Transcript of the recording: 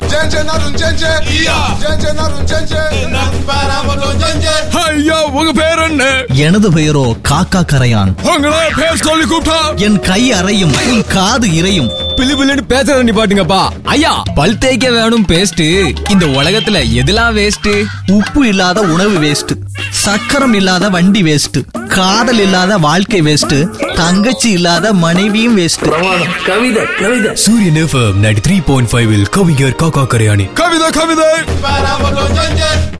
ஜெஞ்சே நரும் ஜெஞ்சே ஜெஞ்சே நரும் ஜெஞ்சே ஐயா உங்க பேர் என்ன எனது பெயரோ காக்கா கரையான் உங்களே பேர் சொல்லி கூப்பிட்டா என் கை அறையும் உன் காது இறையும் பிளி பிள்ளைன்னு பேசுற நீ பாட்டுங்கப்பா ஐயா பல் தேய்க்க வேணும் பேஸ்ட் இந்த உலகத்துல எதெல்லாம் வேஸ்ட் உப்பு இல்லாத உணவு வேஸ்ட் சக்கரம் இல்லாத வண்டி வேஸ்ட் காதல் இல்லாத வாழ்க்கை வேஸ்ட் தங்கச்சி இல்லாத மனைவியும் வேஸ்ட் கவிதை கவிதை Suryan FM ninety three point five கவிஞர் காக்கா கரையாணி கவிதை கவிதை